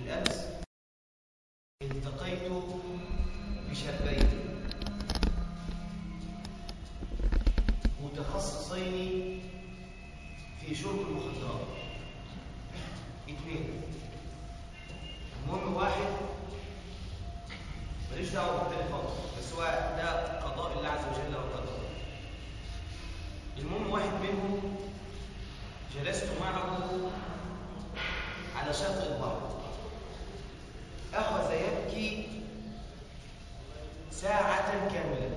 بالأمس التقيت بشابين متخصصين في شرب المخدرات اثنين المهم واحد ماليش دعوه بالتاني خالص بس هو ده قضاء الله عز وجل وقدره المهم واحد منهم جلست معه على شاطئ البحر أخذ يبكي ساعة كاملة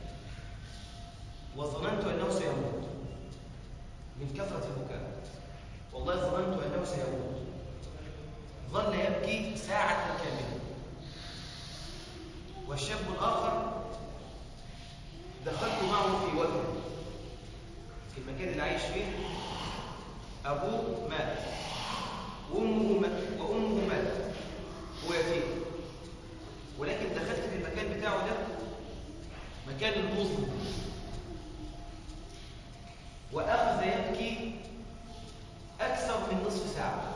وظننت أنه سيموت من كثرة البكاء والله ظننت أنه سيموت ظل يبكي ساعة كاملة والشاب الآخر دخلت معه في وجهه في المكان اللي عايش فيه أبوه مات وأمه مات وأمه ماتت هو يتيم ولكن دخلت في المكان بتاعه ده مكان المظلم وأخذ يبكي أكثر من نصف ساعة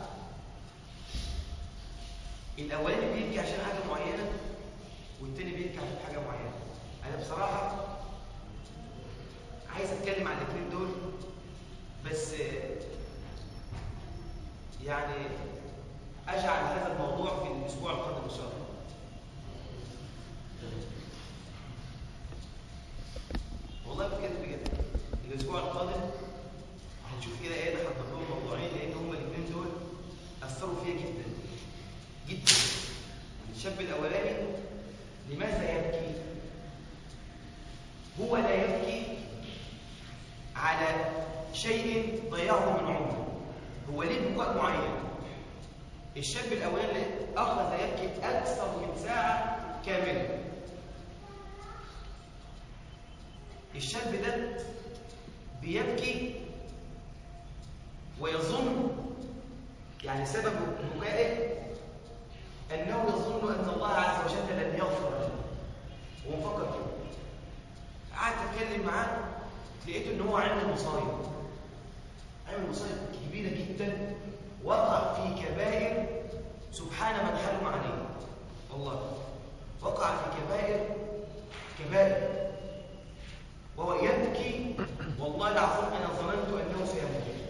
الأولاني بيبكي عشان حاجة معينة والتاني بيبكي عشان حاجة معينة أنا بصراحة عايز أتكلم عن الاثنين دول بس يعني أجعل هذا الموضوع في الأسبوع القادم إن شاء الله والله بجد بجد الأسبوع القادم هنشوف كده إيه نحضر لهم موضوعين لأن هما الاثنين دول أثروا فيا جدا جدا الشاب الأولاني لماذا يبكي؟ هو لا يبكي على شيء ضيعه من عمره هو ليه بكاء معين الشاب الاولاني اخذ يبكي اكثر من ساعه كامله الشاب ده بيبكي ويظن يعني سبب بكائه انه يظن ان الله عز وجل لن يغفر له هو مفكر كده قعدت اتكلم معاه لقيت ان هو عنده مصايب عمل مصايب كبيره جدا وقع في كبائر سبحان من حلم عليه والله وقع في كبائر كبائر وهو يبكي والله العظيم انا ظننت انه سيموت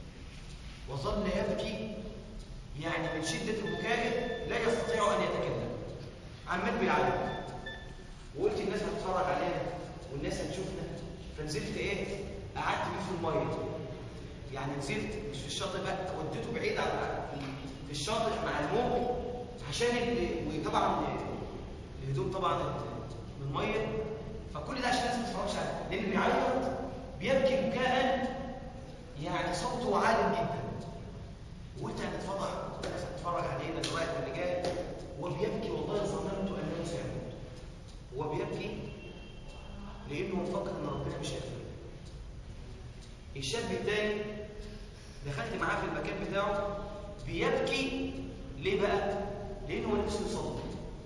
وظل يبكي يعني من شده بكائه لا يستطيع ان يتكلم عمال بيعيط وقلت الناس هتتفرج علينا والناس هتشوفنا فنزلت ايه قعدت بيه في الميه يعني نزلت مش في الشاطئ بقى وديته بعيد عن في الشاطئ مع الموج عشان وطبعا الهدوم طبعا من الميه فكل ده عشان الناس ما تتفرجش عليه لان بيعيط بيبكي بكاء يعني صوته عال جدا وانت هتتفرج الناس هتتفرج علينا الوقت اللي جاي وبيبكي والله ظننت انه سيموت هو بيبكي لانه مفكر ان ربنا مش هيغفر الشاب الثاني دخلت معاه في المكان بتاعه بيبكي ليه بقى لانه هو نفسه يصلي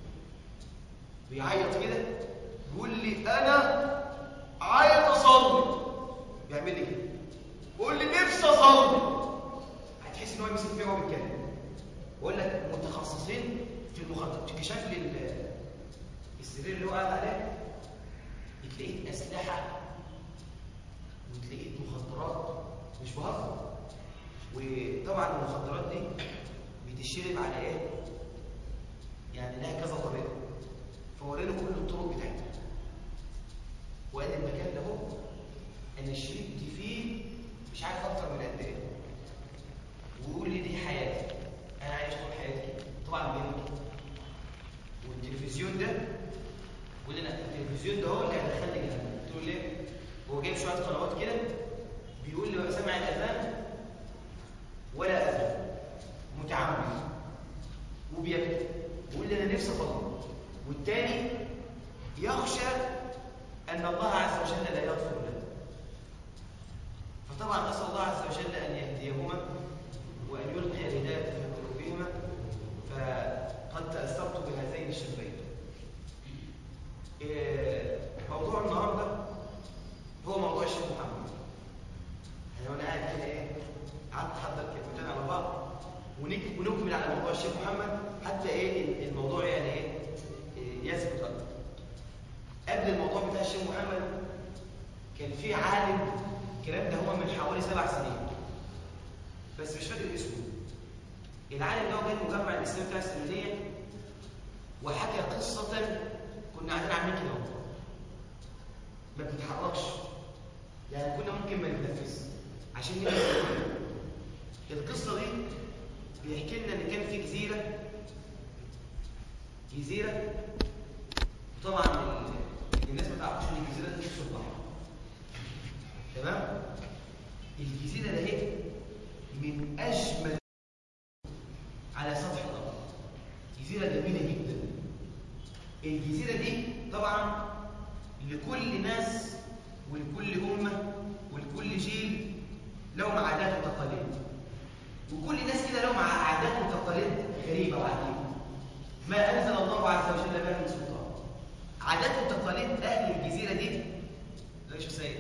بيعيط كده بيقول لي انا عايز اصلي بيعمل لي كده بيقول لي نفسي اصلي هتحس ان هو يمسك فيها وهو بيتكلم بقول لك متخصصين في المخدرات اكتشاف السرير اللي هو قاعد عليه تلاقيت اسلحه وتلاقيت مخدرات مش بهزر وطبعا المخدرات دي بتشرب على ايه يعني لها كذا طريقه فورينا كل الطرق بتاعتها وادي المكان ده هو انا شربت فيه مش عارف اكتر من قد ايه ويقول لي دي حياتي انا عايش طول حياتي طبعا بيبكي والتلفزيون ده بيقول لنا التلفزيون ده هو اللي هيدخلني جهنم قلت له ليه هو جايب شويه قنوات كده بيقول لي سامع الاذان ولا اذان متعمد وبيبكي بيقول لي انا نفسي اصلي والتاني يخشى ان الله عز وجل لا يغفر له فطبعا نسال الله عز وجل ان يهديهما وان يلقي الهدايه في قلوبهما فقد تاثرت بهذين الشابين موضوع النهارده هو موضوع الشيخ محمد انا وانا قاعد كده ايه قعدت احضر كلمتين على بعض ونكمل على موضوع الشيخ محمد الشيخ محمد كان في عالم الكلام ده هو من حوالي سبع سنين بس مش فاكر اسمه العالم ده هو كان مجمع الاسلام بتاع السعوديه وحكى قصه كنا قاعدين عاملين كده اهو ما بنتحركش يعني كنا ممكن ما نتنفس عشان نبقى القصه دي بيحكي لنا ان كان في جزيره جزيره وطبعا الناس ما تعرفش ان الجزيره دي في البحر تمام الجزيره ده هي من اجمل على سطح الارض جزيره جميله جدا الجزيره دي طبعا لكل ناس ولكل امه ولكل جيل لهم عادات وتقاليد وكل الناس كده لهم عادات وتقاليد غريبه وعجيبه ما انزل الله عز وجل بها من سلطان عادات وتقاليد اهل الجزيره دي ليش سيد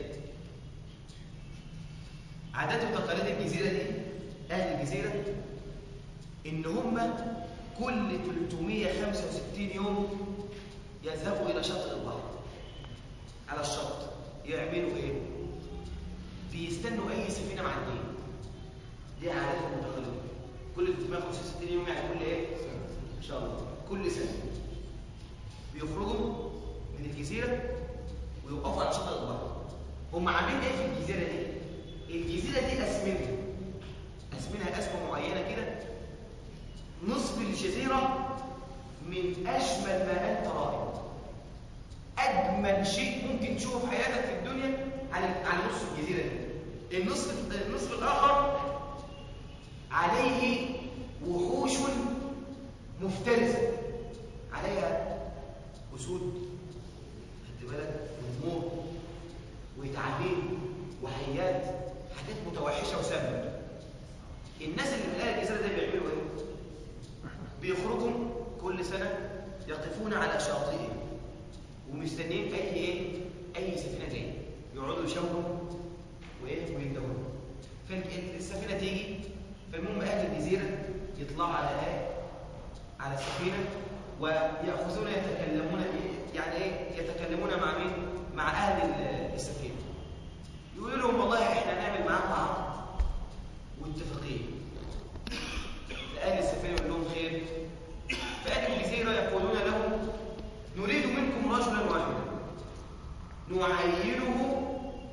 عادات وتقاليد الجزيره دي اهل الجزيره ان هم كل 365 يوم يذهبوا الى شاطئ البحر على الشط يعملوا ايه بيستنوا اي سفينه معديه دي عاداتهم وتقاليدهم كل 365 يوم يعني كل ايه ان شاء الله كل سنه بيخرجوا من الجزيره ويوقفوا على شاطئ البحر هم عاملين ايه في الجزيره دي الجزيره دي اسمنها اسمنها اسمه معينه كده نصف الجزيره من اجمل ما انت رائع اجمل شيء ممكن تشوفه في حياتك في الدنيا على على نصف الجزيره دي النصف النصف الاخر عليه وحوش مفترسه عليها اسود خدت بالك ونمور وتعابين وحيات حاجات متوحشه وسامه الناس اللي من اهل الجزيره دي بيعملوا ايه بيخرجوا كل سنه يقفون على شاطئهم ومستنيين اي ايه اي سفينه جايه يقعدوا يشاوروا وايه ويندهوا فالسفينه تيجي فالمهم اهل الجزيره يطلعوا على ايه على السفينه وياخذون يتكلمون يعني ايه يتكلمون مع مين مع اهل السفينه يقولوا لهم والله احنا هنعمل معاكم عقد واتفاقيه فاهل السفينه يقول لهم خير فاهل الجزيره يقولون لهم نريد منكم رجلا واحدا نعينه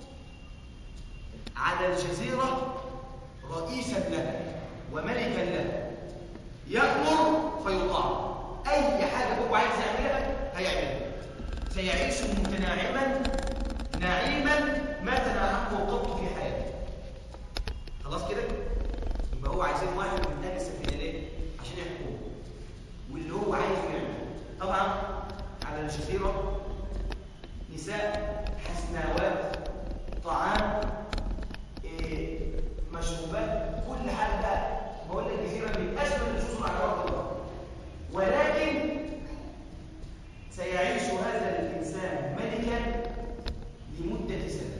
على الجزيرة رئيسا لها وملكا لها يأمر فيطاع أي حاجة هو عايز يعملها هيعملها سيعيش متناعما نعيما ما تناعمه قط في حياته خلاص كده يبقى هو عايزين واحد من اهل السفينه ليه عشان يحكمه واللي هو عايز يعمله طبعا على الجزيره نساء حسناوات طعام إيه مشروبات كل حاجه بقى بقول لك الجزيره من اجمل الجزر على وجه الارض ولكن سيعيش هذا الانسان ملكا لمده سنه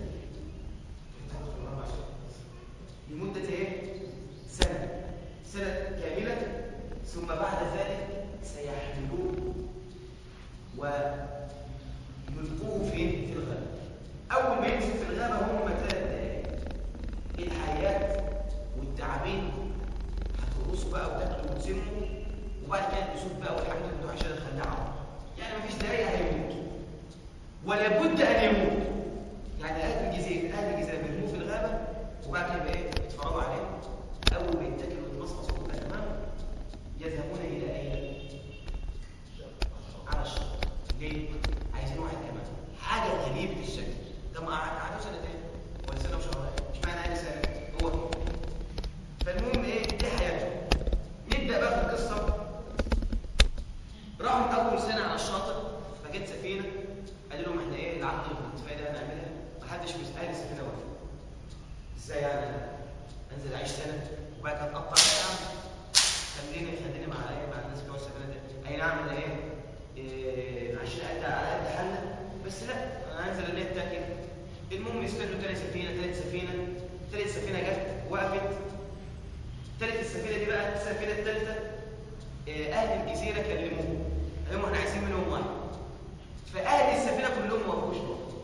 لمده ايه سنه سنه كامله ثم بعد ذلك سيحملوه ويلقوه فين في الغابه اول ما يمسك في الغابه هم ثلاث دقائق الحيات والتعابين هترقصوا بقى وتاكلوا وتسموا وبعد كده الاسود بقى والحاجات اللي انتوا عشان تخلعوا يعني مفيش دقيقه هيموت ولا بد ان يموت يعني اهل الجزيره اهل الجزيره بيرموه في الغابه وبعد كده بقى ايه يتفرجوا عليه اول ما يتاكل ويتمصمص ويبقى تمام يذهبون الى اين على الشط ليه عايزين واحد كمان حاجه غريبه الشكل ده ما قعدوا سنتين ولا سنه وشهرين مش معنى قال سنه هو فالمهم ايه دي حياته نبدا بقى في القصه راحوا اول سنه على الشاطئ فجت سفينه قال لهم احنا ايه العقد والاتفاقيه ده هنعملها محدش بيسال السفينه واقفه ازاي يعني انزل اعيش سنه وبعد كده اتقطع يا عم خليني خليني مع ايه مع الناس بتوع السفينه دي اي نعم انا ايه, إيه عشان قد على قد حالنا بس لا انا هنزل النت كده المهم يستنوا تاني سفينه تالت سفينه تالت سفينه جت وقفت تالت السفينه دي بقى السفينه الثالثه اهل الجزيره كلموه قالوا احنا عايزين منهم واحد فاهل السفينه كلهم ما وقفوش برضه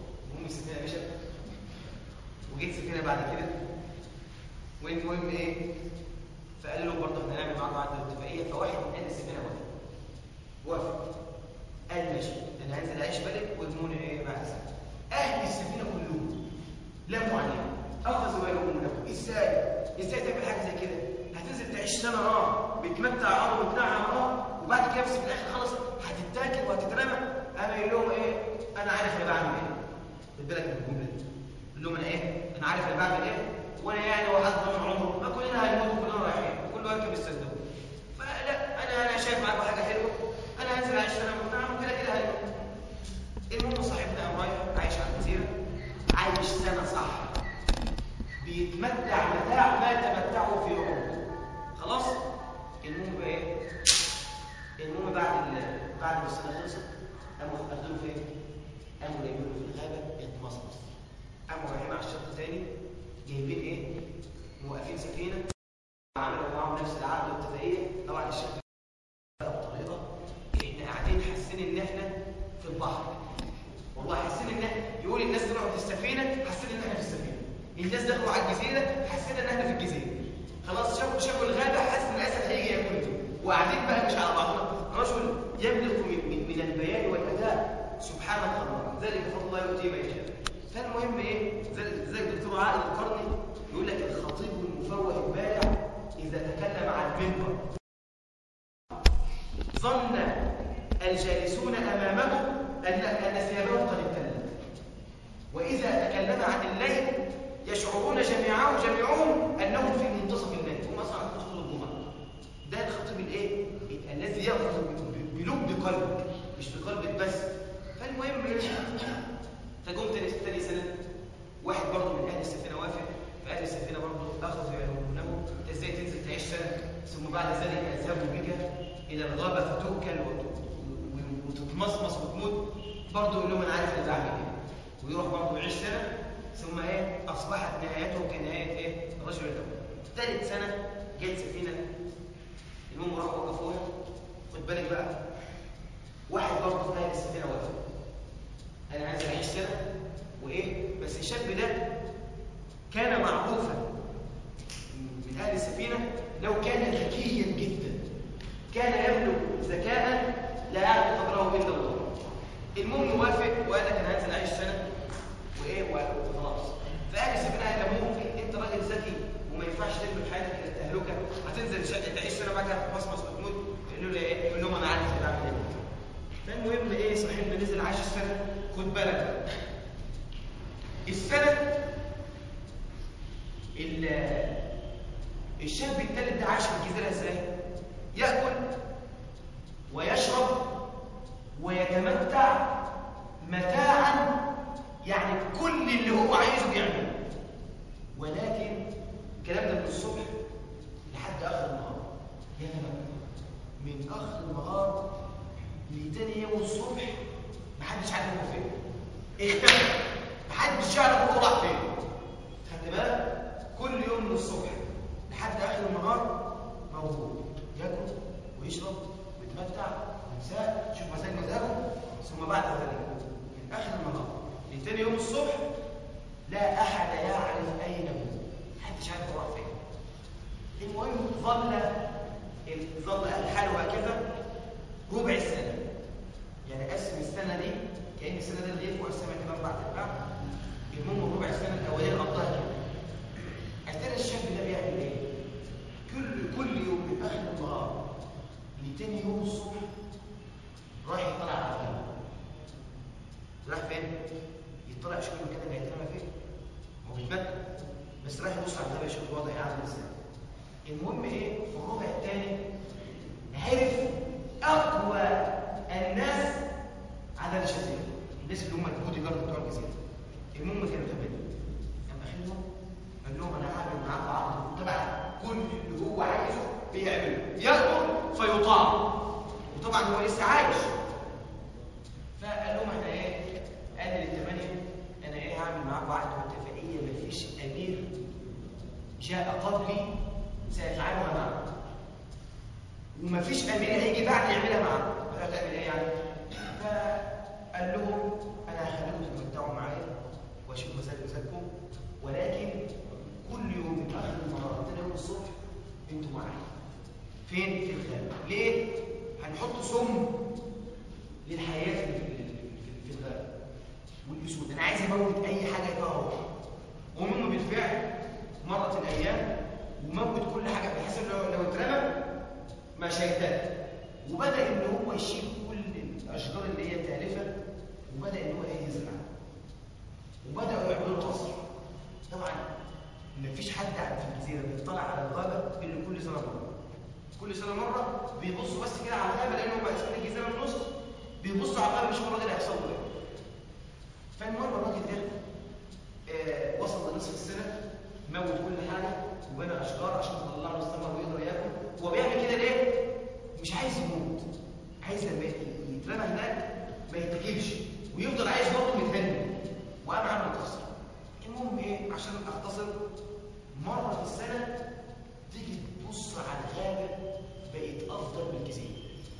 تقوم السفينه مشت وجيت سفينه بعد كده والمهم ايه فقال له برضه احنا هنعمل معاكم عقد اتفاقيه فواحد من اهل السفينه وافق وافق قال ماشي انا هنزل اعيش بلد واضموني ايه بعد سنه اهل السفينه كلهم لموا عليه اخذوا يلومونه ازاي ازاي تعمل حاجه زي كده هتنزل تعيش سنه اه بتمتع اه وتنعم اه وبعد كده بس في الاخر خلاص هتتاكل وهتترمى انا قايل لهم ايه انا عارف انا بعمل ايه خد بالك من الجمله دي قول لهم انا ايه انا عارف انا بعمل ايه وانا يعني لو حد ضمن عمره ما كلنا هنموت كلنا رايحين كل واحد بالصندوق فلا انا انا شايف معاكم حاجه حلوه انا هنزل اعيش سنه متنعم وكده كده هنموت المهم صاحبنا قام رايح عايش على الجزيره عايش سنه صح بيتمتع متاع ما تمتعه في عمره خلاص المهم بقى ايه المهم بعد ال... بعد ما السنه خلصت قاموا اخدوه فين قاموا جايبينه في الغابه يتمصمص قاموا رايحين على الشط تاني جايبين ايه موقفين سفينه عملوا معاهم نفس العقد والاتفاقيه طبعا الشط بطريقه احنا قاعدين حاسين ان احنا في البحر والله حاسين ان يقول الناس طلعوا في السفينه حاسين ان احنا في السفينه الناس دخلوا على الجزيره حاسين ان احنا في الجزيره خلاص شافوا شافوا الغابه حاسس ان الاسد هيجي ياكلنا وقاعدين بقى مش على بعضنا رجل يملك من, من, من البيان والاداء سبحان الله ذلك فضل الله يؤتيه من يشاء فالمهم ايه زي الدكتور عائل القرني يقول لك الخطيب المفوه البارع اذا تكلم عن المنبر ظن الجالسون امامه ان ان ثيابهم قد ابتلت واذا تكلم عن الليل يشعرون جميعهم جميعهم انهم في منتصف الليل هم اصلا عندهم خطوط الجمعه ده الخطيب الايه الذي ياخذ بلب قلبك مش بقلبك بس فالمهم ايه فجم تاني تاني سنه واحد برضه من اهل السفينه وافق فاهل السفينه برضه اخذوا يعلمونه انت ازاي تنزل تعيش سنه ثم بعد ذلك يذهبوا بك الى الغابه فتؤكل وتتمصمص وتموت برضه يقول لهم انا عارف انا بعمل ايه ويروح برضه يعيش سنه ثم ايه اصبحت نهايته كنهايه ايه رجل الاول ثالث سنه جت سفينه المهم راحوا وقفوها خد بالك بقى واحد برضه في اهل السفينه وافق انا عايز اعيش سنه وايه بس الشاب ده كان معروفا من اهل السفينه لو كان ذكيا جدا كان يملك ذكاء لا يعرف قدره الا الله المهم وافق وقال لك انا هنزل اعيش سنه وايه وخلاص فاهل السفينه قال له ممكن انت راجل ذكي وما ينفعش تلمك حياتك الى التهلكه هتنزل شقه تعيش سنه بعد كده هتتمصمص وتموت يقول له ايه يقول لهم انا عارف انا بعمل ايه فالمهم ايه صاحبنا نزل عاش السنه خد بالك بقى السنه الشاب الثالث ده عاش في الجزيره ازاي ياكل ويشرب ويتمتع متاعا يعني كل اللي هو عايزه بيعمله ولكن الكلام ده من الصبح لحد اخر النهار يتمتع من اخر النهار لتاني يوم الصبح محدش عارف هو فين اختفى محدش يعرف هو راح فين خدت بالك كل يوم من الصبح لحد اخر النهار موجود ياكل ويشرب ويتمتع وينساه شوف مزاج مزاجه ثم بعد ذلك من اخر النهار لتاني يوم الصبح لا احد يعرف اين هو محدش عارف هو راح فين المهم ظل ظل الحال هكذا ربع السنه يعني قسم السنه دي كان السنه دي الغيب وقسمها كمان بعد البعض المهم ربع السنه الاولانيه قضاها كده اتاري الشاب ده بيعمل ايه كل كل يوم من اخر النهار لتاني يوم الصبح راح يطلع على الغابه راح فين يطلع يشوف المكان اللي هيترمى فين هو بيتمتع بس راح يبص على الغابه يشوف الوضع عامل ازاي المهم ايه في الربع الثاني عرف اقوى الناس على الجزيره الناس اللي هم البودي جارد بتوع الجزيره المهم كانوا ثمانيه اما اخرهم قال لهم انا هعمل معاكم عقد طبعا كل اللي هو عايزه بيعمله ياخده فيطاع وطبعا هو لسه عايش فقال لهم احنا ايه قال للثمانيه انا ايه هعمل معاكم عقد واتفاقيه مفيش امير جاء قبلي سيفعلها معكم ومفيش امير هيجي بعد يعملها معاكم هتعمل ايه يعني فقال لهم انا هخليكم تتمتعوا معايا واشوف مساجد مساجدكم ولكن كل يوم في اخر النهار تاني يوم الصبح انتوا معايا فين في الغابه ليه هنحط سم للحياه في في- في الغابه والاسود انا عايز اموت اي حاجه يبقى هو ومنه بالفعل مرت الايام وموت كل حاجه بحيث إن لو لو اترمى مش هيهتد وبدا ان هو يشيل كل الاشجار اللي هي تالفه وبدا ان هو ايه يزرع وبداوا يعملوا قصر طبعا مفيش حد في الجزيره بيطلع على الغابه الا كل سنه مره كل سنه مره بيبصوا بس كده على الغابه لان هم قاسمين الجزيره من النص بيبصوا على الغابه يشوفوا الراجل هيحصل له ايه فالمهم الراجل ده آه وصل لنصف السنه موت كل حاجه وبنى اشجار عشان تطلع له الثمر ويقدر ياكل هو بيعمل كده ليه؟ مش عايز يموت عايز لما يترمى هناك ما يتكلش ويفضل عايش برضه متهني وقام عامل قصر المهم ايه عشان اختصر مره في السنه تيجي تبص على الغابه بقت افضل من الجزيره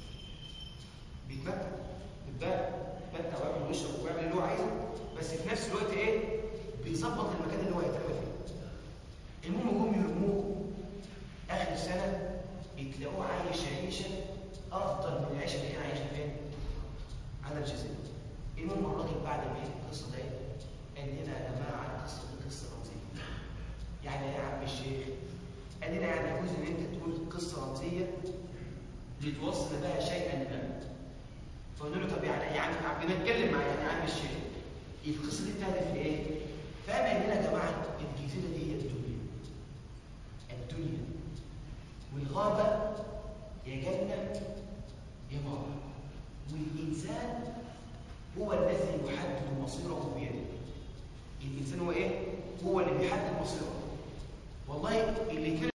بيتمتع بيتباع بيتمتع ويعمل ويشرب ويعمل اللي هو عايزه بس في نفس الوقت ايه بيظبط المكان اللي هو هيترمى فيه المهم جم يرموه اخر سنه يتلاقوه عايش عيشه افضل من العيشه اللي كان عايشها فين على الجزيره المهم الراجل بعد ما حكى القصه دي قال لنا يا جماعه القصه دي قصه رمزيه يعني إيه يا عم الشيخ قال لنا يعني يجوز ان انت تقول قصه رمزيه لتوصل بها شيئا ما فقلنا له طب يعني يعني بنتكلم مع يعني عم الشيخ القصه دي بتهدف لايه؟ فقام قال لنا يا جماعه الجزيره دي هي الدنيا الدنيا والغابه يا جنه يا نار والانسان هو الذي يحدد مصيره بيده الانسان هو ايه هو اللي بيحدد مصيره والله اللي كان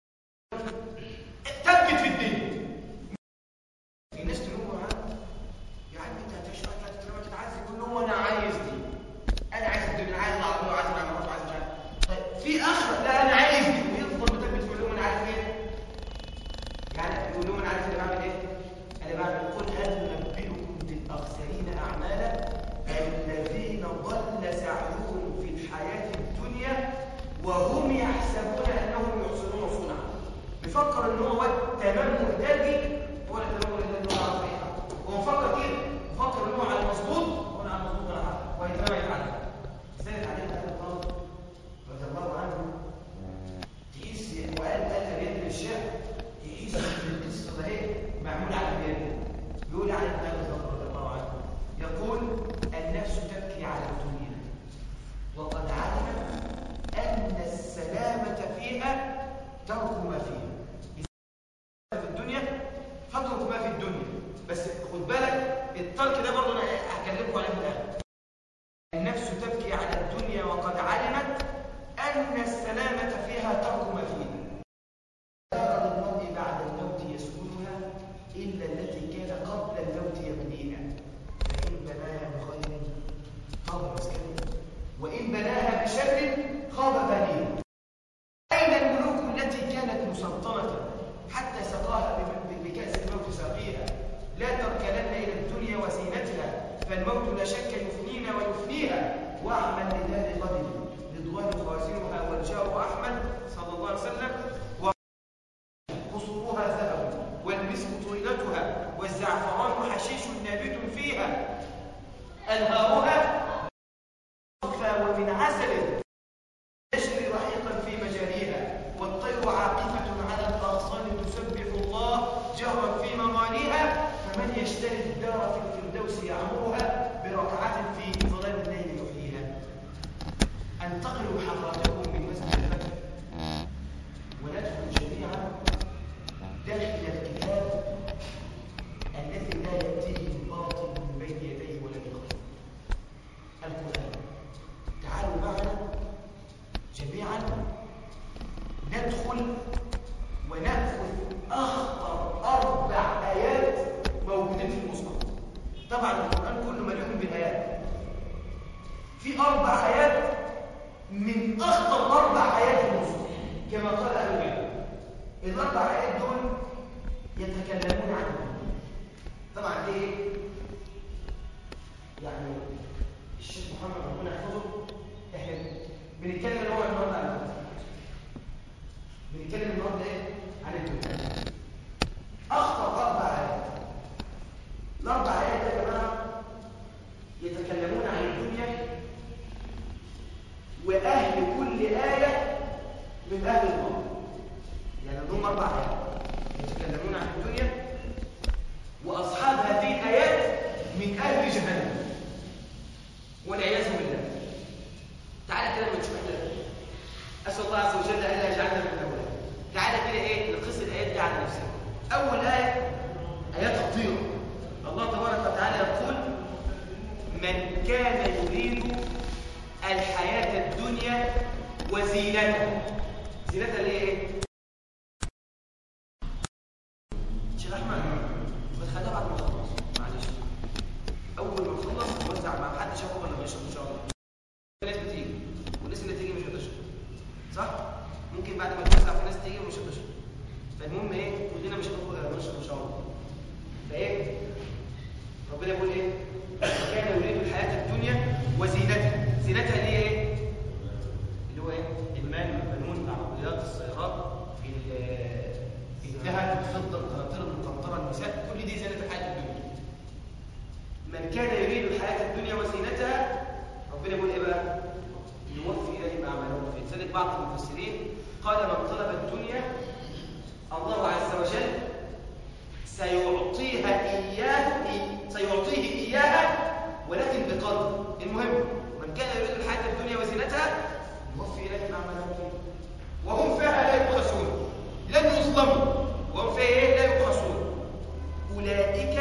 ثبت في الدنيا الناس تلومه عنه يا عم انت هتعيش وقت لما تتعذب يقول لهم انا عايز دي انا عايز الدنيا انا عايز العربيه وعايز العمارات وعايز مش عارف طيب في اخر لا انا عايز دي ويفضل مثبت يقول لهم انا عارف ايه يعني يقول لهم انا عارف انا بعمل ايه انا بعمل قل هل ننبئكم بالاخسرين اعمالا الذين ضل سعيهم في الحياه الدنيا وهم يحسبون انهم يحسنون صنعا بيفكر ان هو تمام مهتدي ولا تمام مهتدي ولا عارف ايه هو مفكر كده مفكر ان هو على المظبوط وانا على المظبوط ولا عارف ويتبع يتعلم سالت عليه هذا الطالب رضي الله عنه تحس وقال قال بيد الشعر تحس ان القصه ده ايه معمول على البيان بيقول عن ابن رضي الله عنه يقول النفس تبكي على الدنيا وقد علمت ان السلامه فيها ترك ما فيها في الدنيا فاترك ما في الدنيا بس خد بالك الترك ده برضه انا هكلمكم عليه في الاخر النفس تبكي على الدنيا وقد علمت ان السلامه فيها ترك ما فيها دار المرء بعد الموت يسكنها الا التي كان قبل الموت يبنيها فان بناها بخير خاب مسكنها وان بناها بشر خاب بنيها أين الملوك التي كانت مسلطنة حتى سقاها بم- بكأس الموت ساقيها لا تركنن إلى الدنيا وزينتها فالموت لا شك يفنينا ويفنيها واعمل لدار غد رضوان خوازنها والجار أحمد صلى الله عليه وسلم قصورها ذهب والمسك طويلتها والزعفران حشيش نابت فيها أنهارها صفا ومن عسل تجري رحيقا في مجاريها والطير عاقفة على الأغصان تسبح الله جهرا في مغانيها فمن يشتري الدار في الفردوس يعمرها بركعة في ظلام الليل يحييها انتقلوا حضراتكم من مسجد الفتح وندخل جميعا داخل الكتاب الذي لا يأتيه الباطل من بين يديه ولا من خلفه القرآن تعالوا معنا جميعا ندخل ونأخذ أخطر أربع آيات موجودين في المصحف طبعا القرآن كله مليون بالآيات في أربع آيات من أخطر أربع آيات المصحف كما قال أهل العلم الأربع آيات دول يتكلمون عن الدنيا طبعا دي يعني الشيخ محمد ربنا يحفظه كان يريد الحياة الدنيا وزينتها زينتها اللي هي ايه؟ شيخ احمد ما تخليها بعد ما اخلص معلش اول ما نخلص نوزع مع حد شافه ولا ما يشرب ان شاء الله في ناس بتيجي والناس اللي تيجي مش هتشرب صح ممكن بعد ما توزع في ناس تيجي ومش هتشرب فالمهم ايه كلنا مش هنخرج ولا نشرب ان شاء الله فايه ربنا يقول ايه كان يريد الحياه الدنيا وزينتها زينتها اللي هي ايه اللي هو ايه المال والبنون العربيات السيارات ال- الذهب الفضه القناطير المقنطره النساء كل دي زينه الحياه الدنيا من كان يريد الحياه الدنيا وزينتها ربنا يقول ايه بقى يوفي اليهم اعمالهم في لذلك بعض المفسرين قال من طلب الدنيا الله عز وجل سيعطيها إياه سيعطيه إياها ولكن بقدر المهم من كان يريد الحياة الدنيا وزينتها يوفي إليهم أعمالهم فيها وهم فيها لا يبخسون لن يظلموا وهم فيها إيه؟ لا يبخسون أولئك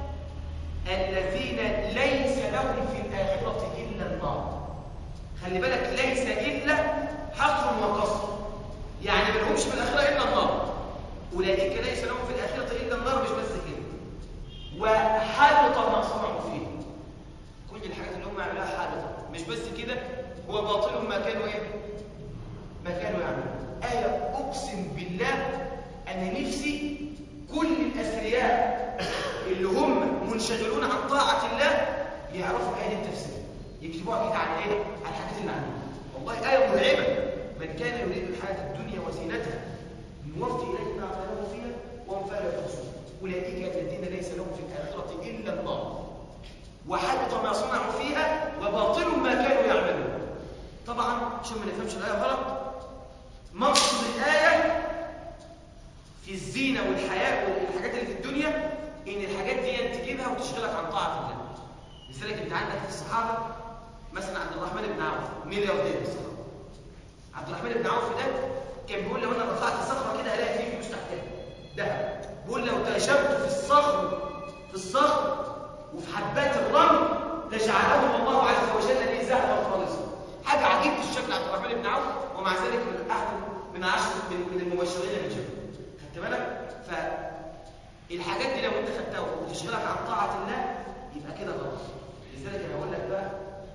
الذين ليس لهم في الآخرة إلا النار خلي بالك ليس إلا حصر وقصر يعني ما لهمش في الآخرة إلا النار أولئك ليس لهم في الآخرة إلا النار مش بس كده وحبط ما صنعوا فيه كل الحاجات اللي هم عملوها حبطت مش بس كده هو باطل ما كانوا ايه ما كانوا يعملون آية أقسم بالله أنا نفسي كل الأثرياء اللي هم منشغلون عن طاعة الله يعرفوا آية التفسير يكتبوها كده عن ايه عن الحاجات اللي عندهم والله آية مرعبة من كان يريد الحياة الدنيا وزينتها نوفي إليهم أعمالهم فيها وهم فيها لا يبخسون أولئك الذين ليس لهم في الآخرة إلا النار وحبط ما صنعوا فيها وباطل ما كانوا يعملون طبعا عشان ما نفهمش الآية غلط مقصد الآية في الزينة والحياة والحاجات اللي في الدنيا إن الحاجات دي تجيبها وتشغلك عن طاعة الله لذلك أنت عندك في الصحابة مثلا عبد الرحمن بن عوف ملياردير الصحابة عبد الرحمن بن عوف ده كان بيقول لو انا رفعت صخره كده هلاقي فيه فلوس تحتها ذهب بيقول لو تشبت في الصخر في الصخر وفي حبات الرمل لجعله الله عز وجل لي ذهبا خالصا حاجه عجيبه الشكل عبد الرحمن بن عوف ومع ذلك من احد من عشر من, من المبشرين بالجنه خدت بالك فالحاجات دي لو انت خدتها وتشغلك عن طاعه الله يبقى كده غلط لذلك انا هقول لك بقى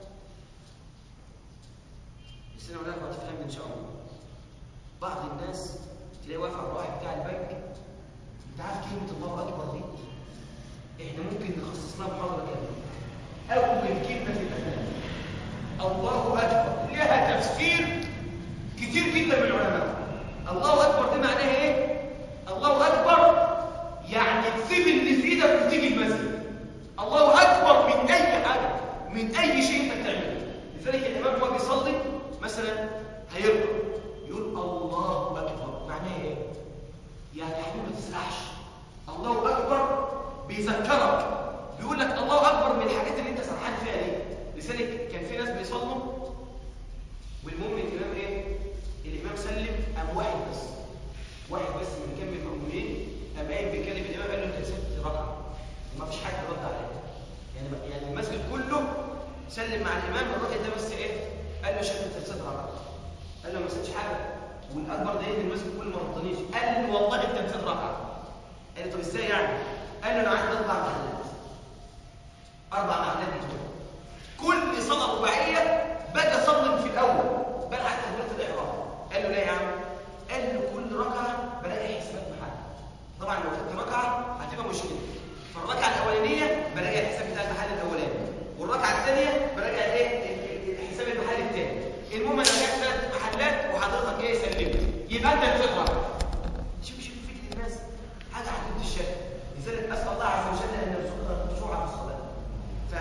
بس انا هقول لك وهتفهم ان شاء الله بعض الناس تلاقي واقف على الراعي بتاع البنك انت عارف كلمه الله اكبر دي احنا ممكن نخصص لها محاضره كامله اول كلمه في الاذان الله اكبر لها تفسير كتير جدا من العلماء الله اكبر دي معناها ايه الله اكبر يعني تسيب اللي في ايدك وتيجي المسجد الله اكبر من اي حاجه من اي شيء انت بتعمله لذلك الامام وهو بيصلي مثلا هيركع يقول الله أكبر معناه إيه؟ يعني يا حبيبي ما تسرحش الله أكبر بيذكرك بيقول لك الله أكبر من الحاجات اللي أنت سرحان فيها ليه لذلك كان في ناس بيصلوا والمهم الإمام إيه؟ الإمام سلم قام واحد بس واحد بس من كم المأمومين قام قايم بيكلم الإمام قال له أنت كسبت ركعة وما فيش حد رد عليه يعني يعني المسجد كله سلم مع الإمام الراجل ده بس إيه؟ قال له يا شيخ أنت كسبت ركعة قال له ما نسيتش حاجه والاكبر ده ان المسجد كله ما رضانيش قال له والله انت نسيت ركعه قال له طب ازاي يعني قال له انا عندي اربع محلات اربع محلات بتوع كل صلاه رباعيه باجي اصلي في الاول بلعب تكبيره الاحرام قال له لا يا عم قال له كل ركعه بلاقي حسابات محل طبعا لو خدت ركعه هتبقى مشكله فالركعه الاولانيه بلاقي الحساب بتاع المحل الاولاني والركعه الثانيه بلاقي ايه حساب المحل الثاني المهم انا جايب ثلاث محلات وحضرتك ايه سلمت يبقى انت بتقرا شوف شوف فكره الناس حاجه عجيبه الشكل لذلك اسال الله عز وجل ان يرزقنا الخشوع في الصلاه ف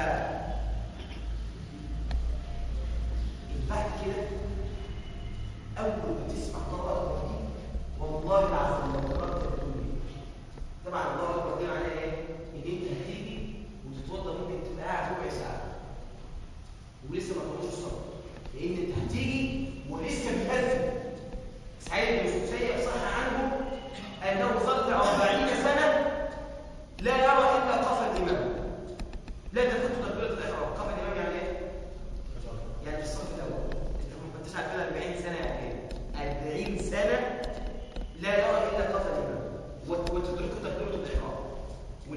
بعد كده اول ما تسمع الله اكبر دي والله العظيم لو قرات الدنيا طبعا الله اكبر دي معناها ايه؟ ان انت هتيجي وتتوضا ممكن تبقى قاعد ربع ساعه ولسه ما طلعوش الصلاه لان انت هتيجي ولسه بيأذن سعيد بن مسيب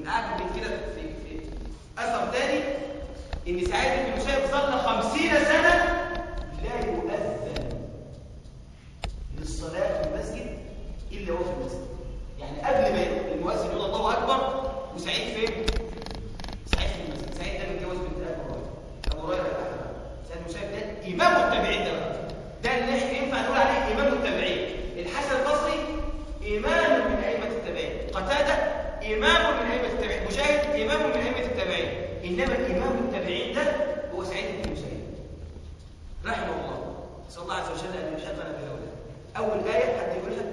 والاعجب من كده في, في اثر تاني ان سعيد بن المسيب ظل خمسين سنه لا يؤذن للصلاه في المسجد الا هو في المسجد يعني قبل ما المؤذن يقول الله اكبر وسعيد فين سعيد في المسجد سعيد ده متجوز بنت ابو هريره ابو هريره ده سعيد بن المسيب ده امام التابعين ده بقى ده اللي احنا ينفع نقول عليه امام التابعين الحسن البصري امام من ائمه التابعين قتاده امام من ائمه التابعين مجاهد امام من ائمه التابعين انما الامام التابعين ده هو سعيد بن المسيب رحمه الله نسال الله عز وجل ان يلحقنا بهؤلاء اول ايه حد يقولها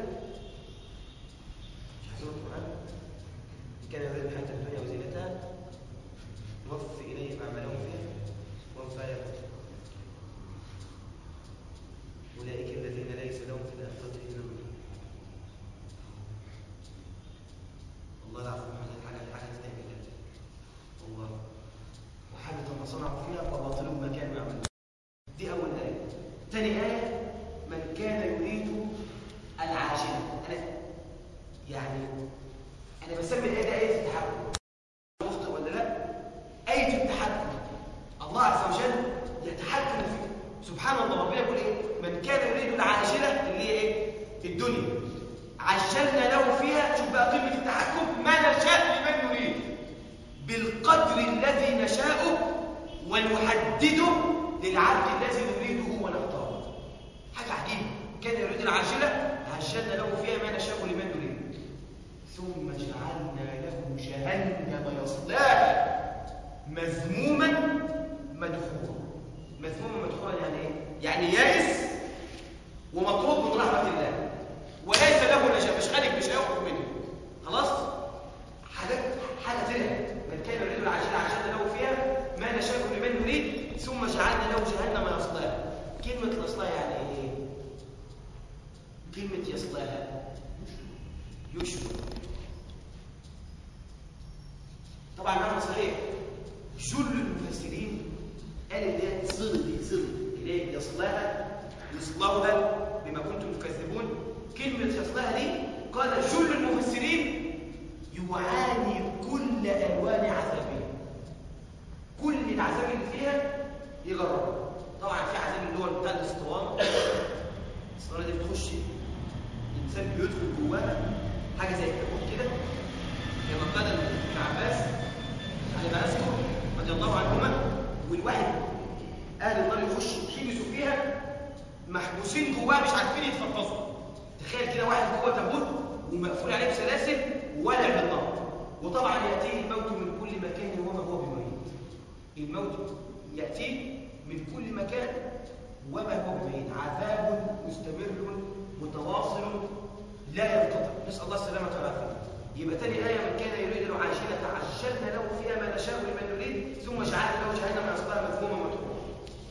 مش عايزين القران كان يريد الحياه الدنيا وزينتها نوفي اليهم اعمالهم فيها وهم فلا يبخسون أولئك الذين ليس لهم في الآخرة إلا النار والله العظيم حاجة حاجة حاجة تستهبل جدا والله وحاجة ما صنعوا فيها وباطل ما كانوا يعملون دي أول آية ثاني آية من كان يريد العاجلة أنا يعني أنا بسمي الآية دي آية التحكم مخطئ ولا لا؟ آية التحكم الله عز وجل يتحكم فيه سبحان الله ربنا يقول ايه من كان يريد العاجله اللي هي ايه الدنيا عجلنا له فيها شوف بقى قيمه التحكم ما نشاء لمن نريد بالقدر الذي نشاءه ونحدده للعبد الذي نريده ونختاره حاجه عجيبه كان يريد العاجله عجلنا له فيها ما نشاء لمن نريد ثم جعلنا له جهنم يصلاها مذموما مدحورا مذموما مدحورا يعني ايه يعني يائس ومطرود من رحمه الله وليس له نجاه مش خالق مش هيخرج منه خلاص حاجات حاجه ترهب من كان يريد العاجله عجلنا له فيها ما نشاء لمن نريد ثم جعلنا له جهنم يصلاها كلمه يصلاها يعني ايه كلمه يصلاها يشبه طبعا معنى صحيح جل المفسرين قال اللي هي تصل دي تصل اللي هي يصلاها يصلوها بما كنتم تكذبون كلمة يصلاها دي قال جل المفسرين يعاني كل ألوان عذابها كل العذاب اللي فيها يجرب طبعا في عذاب اللي هو بتاع الاسطوانة الاسطوانة دي بتخش الإنسان بيدخل جواها حاجة زي الكابوت كده كما قال ابن عباس على ما أذكر رضي الله عنهما والواحد اهل النار يخش يحبسوا فيها محبوسين جواه مش عارفين يتفطسوا تخيل كده واحد جوه تابوت ومقفول عليه بسلاسل وولع بالنار وطبعا ياتيه الموت من كل مكان وما هو بميت الموت ياتيه من كل مكان وما هو بميت عذاب مستمر متواصل لا ينقطع نسال الله السلامه والعافيه يبقى تاني آية من كان يريد العاجلة عجلنا له فيها ما نشاء لمن نريد ثم جعلنا له جهنم يصلاها مذموما مدحورا.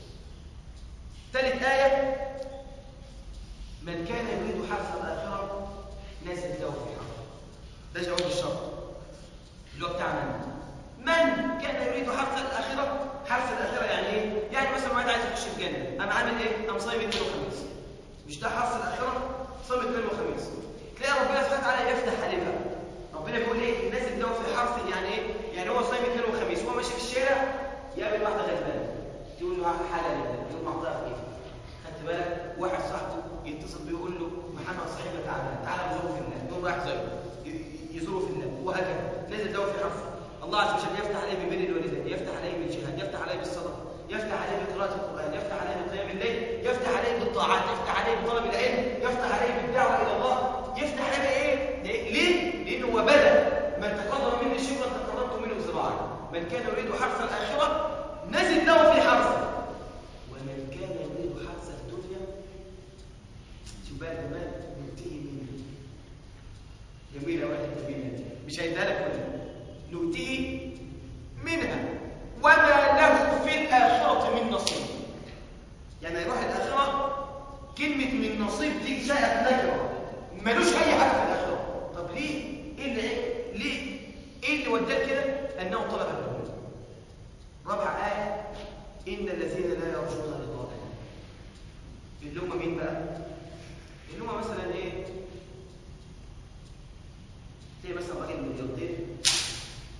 ثالث آية من كان يريد حرث الآخرة نزل له في حرث. ده جواب الشرط اللي هو بتاع من؟ من كان يريد حرث الآخرة حرث الآخرة يعني إيه؟ يعني مثلا واحد عايز يخش الجنة قام عامل إيه؟ قام صايم اثنين وخميس. مش ده حرث الآخرة؟ صايم اثنين وخميس. تلاقي ربنا سبحانه وتعالى يفتح عليه بقى. ربنا بيقول ايه الناس اللي هو في حرث يعني ايه يعني هو صايم اثنين وخميس وهو ماشي في الشارع يقابل واحده غلبانه تقول له حاجه لله يقول معطيها في ايه خدت بالك واحد صاحبه يتصل بيه يقول له محمد صاحبنا تعالى تعالى نزوره في الله يقوم رايح زيه يزوره في الله وهكذا نزل له في حرث الله عز وجل يفتح عليه ببر الوالدين يفتح عليه بالجهاد يفتح عليه بالصدقه يفتح عليه بقراءه القران يفتح عليه بقيام الليل يفتح عليه بالطاعات يفتح عليه بطلب العلم يفتح عليه بالدعوه الى الله يفتح عليه بايه ليه لانه هو بدا من تقرب مني شبرا تقربت منه ذراعا من كان يريد حرث الاخره نزل له في حرثه ومن كان يريد حرث الدنيا شوف بقى كمان نؤتيه منه جميله واحد جميله مش هيديها لك كلها نؤتيه منها وما له في الاخره من نصيب يعني هيروح الاخره كلمه من نصيب دي جاءت نكره ملوش اي حاجه في الاخره طب ليه ايه اللي ايه ليه ايه اللي وداه كده انه طلب الدنيا رابع ايه ان الذين لا يرجون لقاءنا اللي هم مين بقى اللي هم مثلا ايه زي مثلا راجل ملياردير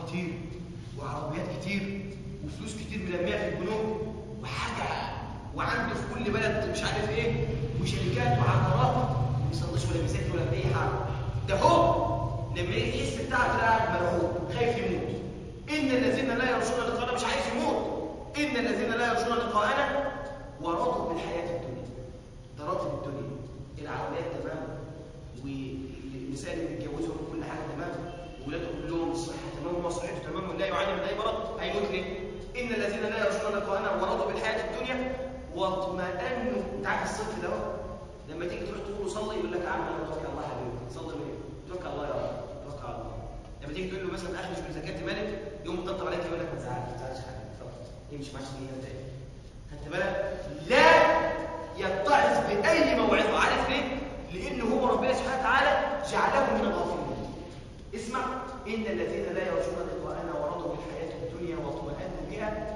كتير وعربيات كتير وفلوس كتير ملميه في البنوك وحاجه وعنده في كل بلد مش عارف ايه وشركات وعقارات ما بيصليش ولا بيذاكر ولا باي حاجه ده هو لما يحس بتاعه كده قاعد مرعوب خايف يموت ان الذين لا يرجون لقاءنا مش عايز يموت ان الذين لا يرجون لقاءنا ورضوا بالحياه الدنيا ده راضي بالدنيا العربيات تمام والنساء اللي بيتجوزوا كل حاجه تمام وولاده كلهم الصحه تمام وهو صحته تمام ولا يعاني من اي مرض هيموت ليه؟ ان الذين لا يرجون لقاءنا ورضوا بالحياه الدنيا واطمأنوا انت عارف الصنف ده لما تيجي تروح تقول له صلي يقول لك اعمل انا توكل على الله يا حبيبي صلي ليه؟ توكل على الله يا رب توكل على الله لما تيجي تقول له مثلا اخرج من زكاه مالك يقوم مطبطب عليك يقول لك ما تزعلش ما تزعلش حاجه اتفضل امشي معاك دقيقه تاني خدت بالك؟ لا يتعظ باي موعظه عارف ليه؟ لان هو ربنا سبحانه وتعالى جعله من الغافلين اسمع ان الذين لا يرجون لقاءنا ورضوا بالحياه الدنيا واطمأنوا بها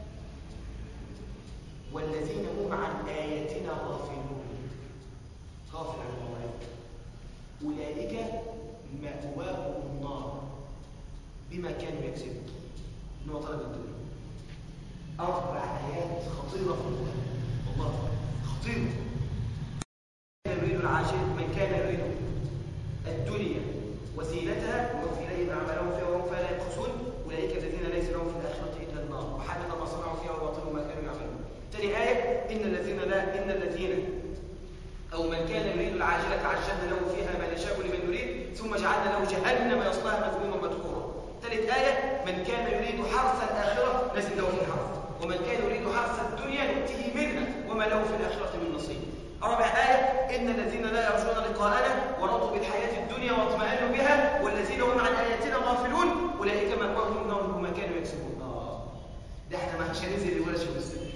والذين هم عن آياتنا غافلون غافل عن الموعظة أولئك مأواهم النار بما كانوا يكسبون من طلب الدنيا أربع آيات خطيرة في القرآن والله خطيرة كان يريد العاجل من كان يريد الدنيا وزينتها ويوفي إليهم أعمالهم فيها وهم فيها لا يبخسون أولئك الذين ليس لهم في الآخرة إلا النار وحبط ما صنعوا فيها وباطل ما كانوا يعملون ثاني آية إن الذين لا إن الذين أو من كان يريد العاجلة عجلنا له فيها ما نشاء لمن نريد ثم جعلنا له جهنم يصلاها مذموما مدحورا ثالث آية من كان يريد حرث الآخرة لازم له في حرث ومن كان يريد حرث الدنيا نؤتيه منها وما له في الآخرة من نصيب رابع آية إن الذين لا يرجون لقاءنا ورضوا بالحياة الدنيا واطمأنوا بها والذين هم عن آياتنا غافلون أولئك مأواهم النار بما كانوا يكسبون آه ده احنا ما هننزل لورش والسبت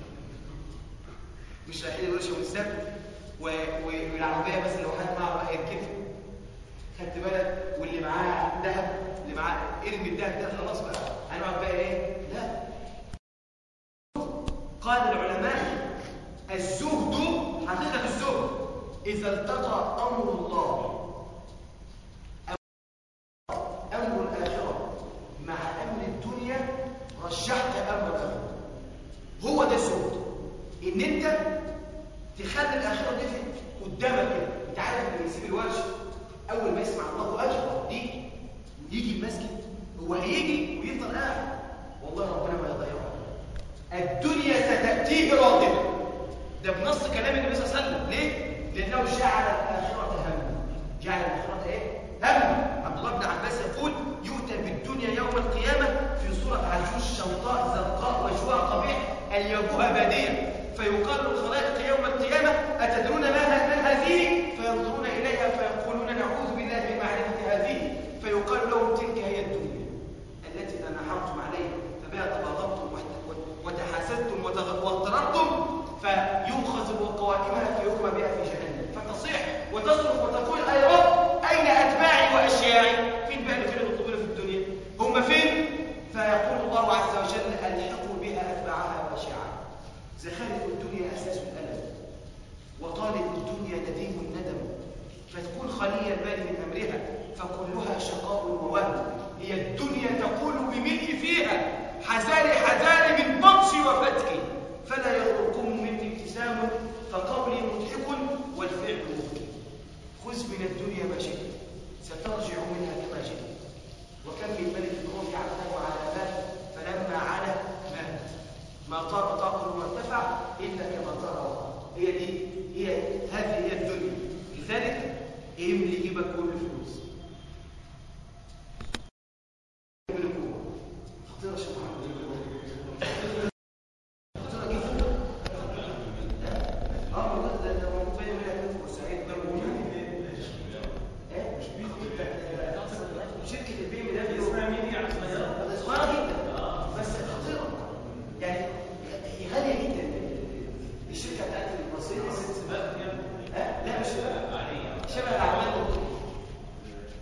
مش رايحين لورش والسبت و... و... والعربية بس لو حد معه بقى يركبها خدت بالك واللي معاه ذهب اللي معاه ارمي الذهب ده خلاص بقى هنقعد بقى ايه؟ لا قال العلماء الزهد حقيقة الزهد إذا التقى أمر الله أمر الآخرة مع أمر الدنيا رشحت أمر الآخرة هو ده الزهد إن أنت تخلي الآخرة دي قدامك كده أنت عارف اللي بيسيب الورش أول ما يسمع الله أكبر يجي ويجي المسجد هو هيجي ويفضل قاعد والله ربنا ما يضيعه الدنيا ستأتيه راغبة ده بنص كلام النبي صلى الله عليه وسلم ليه؟ لأنه جعل الآخرة هما جعل الآخرة إيه؟ هما عبد الله بن عباس يقول يؤتى بالدنيا يوم القيامة في صورة عجوز شوطاء زرقاء وجهها قبيح أليابها بادية فيقال للخلائق يوم القيامة أتدرون ما من هذه؟ فينظرون إليها فيقولون نعوذ بالله من معرفة هذه فيقال لهم تلك هي الدنيا التي تنحرتم عليها فبها تباغضتم وتحاسدتم واضطررتم فيؤخذ بقوائمها فيغمى بها في جهنم فتصيح وتصرخ وتقول اي رب اين اتباعي واشياعي فين بقى اللي كانوا يطلبون في الدنيا هم فين فيقول الله عز وجل الحقوا بها اتباعها واشياعها زخارف الدنيا اساس الالم وطالب الدنيا نديم الندم فتكون خلي البال من امرها فكلها شقاء ووهم هي الدنيا تقول بملء فيها حذاري حذاري من بطش وفتك فلا يغركم مني ابتسام فقولي مضحك والفعل مبكي خذ من الدنيا ما شئت سترجع منها كما جئت وكم من ملك الروم يعتم على مال فلما علا مات ما طار طاقه وارتفع الا كما طار وقع هي دي هي هذه هي الدنيا لذلك املي جيبك كل فلوس خطيره شباب شركة البي ام دبليو اسمها مين يعني صغيرة جدا بس خطيرة يعني هي غالية جدا الشركة بتاعت المرسيدس لا مش شبه الأعمال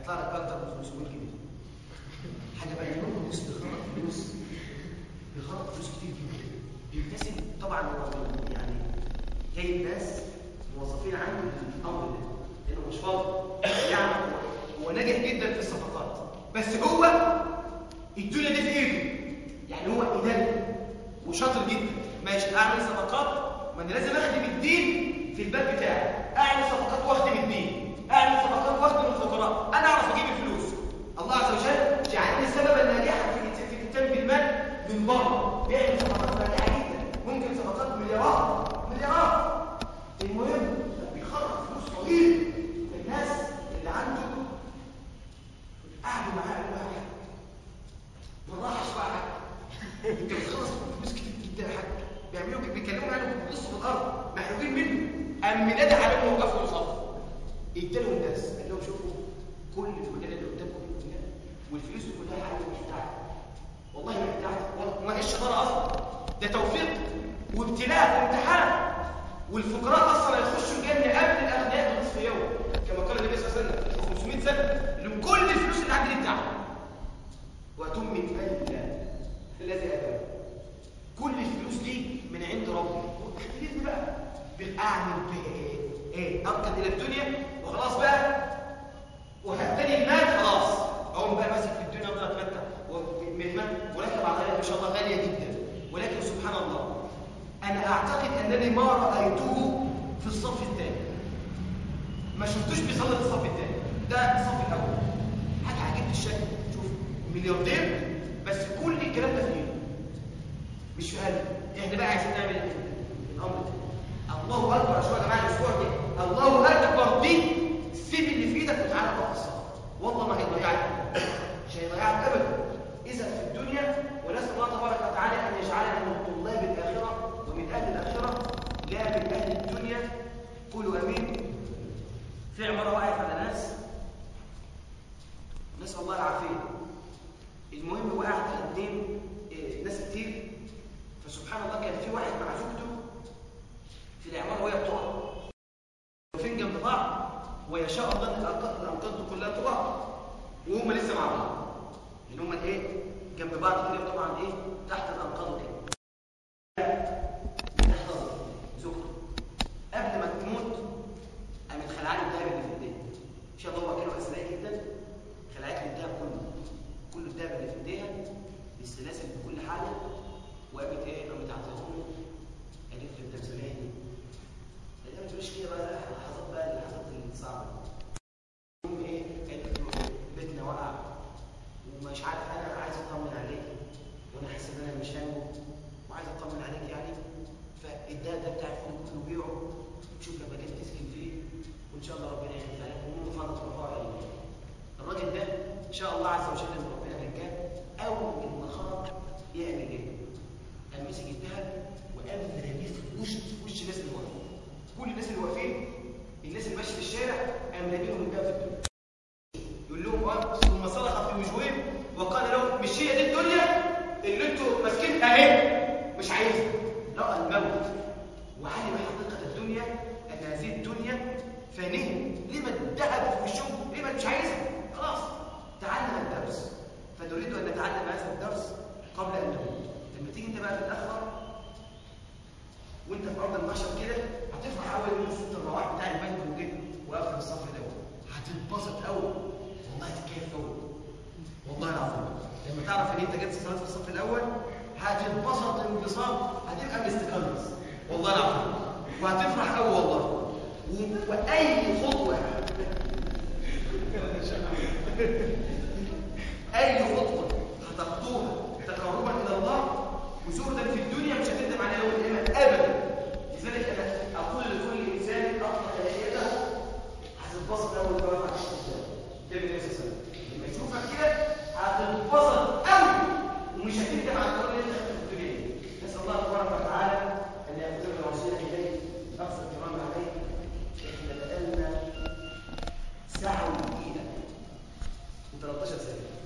هيطلع لك اكتر من 500 جنيه حاجه بقى يوم فلوس بيخرج فلوس بيخرج فلوس كتير جدا بيكتسب طبعا هو يعني جايب ناس موظفين عنده الامر ده لانه مش فاضي يعني هو ناجح جدا في الصفقات بس هو الدنيا دي في ايده يعني هو اداري وشاطر جدا ماشي اعمل صفقات ما انا لازم اخدم الدين في الباب بتاعي اعمل صفقات واخدم الدين اعمل صفقات واخدم الفقراء انا اعرف اجيب الفلوس الله عز وجل جعلني سببا ناجحا في في الاتيان بالمال من بره بيعمل صفقات ناجحه جدا ممكن صفقات مليارات مليارات المهم بيخرج فلوس طويل الناس اللي عنده قعدوا معاه قالوا له بالراحه شويه يا حاج انت بتخلص فلوس كتير جدا يا حاج بيعملوا كده بيكلموا يعني بيبصوا في الارض محروقين منه قام منادى عليهم وقفوا يصفوا ادالهم ناس قال لهم شوفوا كل الفلان اللي قدامكم دي كلها والفلوس دي كلها حاجه مش بتاعتي والله ما بتاعتي والله ما هيش شطاره اصلا ده توفيق وابتلاء وامتحان والفقراء اصلا هيخشوا الجنه قبل الاغنياء بنصف يوم كما قال النبي صلى الله عليه وسلم 500 سنه لكل الفلوس اللي عندي دي بتاعتي واتم من مال الله الذي اتاه كل الفلوس دي من عند ربي اختلفني بقى بالاعمل بها ايه ايه اركض الى الدنيا وخلاص بقى وهبتدي المال خلاص اقوم بقى ماسك في الدنيا افضل اتمتع من المال ولكن بعضها ما شاء الله غاليه جدا ولكن سبحان الله انا اعتقد انني ما رايته في الصف الثاني ما شفتوش بيصلي في الصف الثاني ده الصف الاول حاجه عجيبه الشكل شوف ملياردير بس كل الكلام ده في ايده مش في قلبه احنا بقى عايزين نعمل ايه الامر ده الله اكبر يا شباب يا جماعه الاسبوع ده الله اكبر دي سيب اللي في ايدك وتعالى بقى في الصف والله ما هيضيعك مش هيضيعك ابدا اذا في الدنيا ونسال الله تبارك وتعالى ان يجعلنا من طلاب الاخره ومن اهل الاخره لا من اهل الدنيا قولوا امين في عماره واقف على ناس نسال الله العافيه المهم وقعت على اثنين إيه ناس كتير فسبحان الله كان في واحد مع زوجته في العماره وهي بتقع واقفين جنب بعض ويشاء الله ان الانقاض دي كلها تقع وهم لسه مع بعض ان هم ايه جنب بعض كده طبعا ايه تحت الانقاض كده تحت زوجته قبل ما تموت قامت خلعاني الذهب اللي في ايديها ان شاء الله هو كانوا اسرائيل جدا خلعت لي الذهب كله كل الذهب اللي في ايديها بالسلاسل بكل حاجه وقامت ايه قامت عطيتهم قالت لي انت مسامحني قالت لي ما تقوليش كده بقى اللحظات بقى اللحظات الصعبه المهم ايه قالت له بيتنا وقع ومش عارف انا عايز اطمن عليك وانا حاسس ان انا مش هنمو وعايز اطمن عليك يعني فالدهب ده بتاع الفندق كله بيعه شوف لما جيت تسكن فيه وان شاء الله ربنا يعينك عليك ومن فضلك رفاع عليك الراجل ده ان شاء الله عز وجل من ربنا رجال اول ما خرج يعمل ايه؟ قام مسك الذهب وقام رميه في وش في وش الناس اللي واقفين كل الناس اللي واقفين الناس اللي ماشيه في الشارع قام راميهم الذهب في الدنيا يقول لهم اه ثم صرخ في وجوههم وقال لهم مش هي دي الدنيا اللي انتوا ماسكينها اهي مش عايزها راى الموت وعلم حقيقه الدنيا ان هذه الدنيا فانيه لما الذهب في وشهم لما مش عايزها خلاص تعلم الدرس فنريد ان نتعلم هذا الدرس قبل ان نموت لما تيجي انت بقى في الاخره وانت في ارض المحشر كده هتفرح قوي ان صوت الرواح بتاع البنك وكده واقف في الصف ده هتتبسط قوي والله هتتكيف قوي والله العظيم لما تعرف ان انت جبت صلاه في الصف الاول هتتبسط انبساط هتبقى مستقلص والله العظيم وهتفرح قوي والله و- واي خطوه اي خطوه هتخطوها تقربا الى الله وزهدا في الدنيا مش هتندم عليها يوم القيامه ابدا لذلك انا اقول لكل انسان اطلق يده هتتبسط اول ما يقف على الشاشه ده النبي صلى الله عليه وسلم لما يشوفك كده هتتبسط قوي ومش هتندم على القرار اللي انت خدته في الدنيا دي. نسال الله تبارك وتعالى ان يغفر وصينا اليه اقصى الكرام عليه احنا بقالنا ساعه ودقيقه و13 ثانيه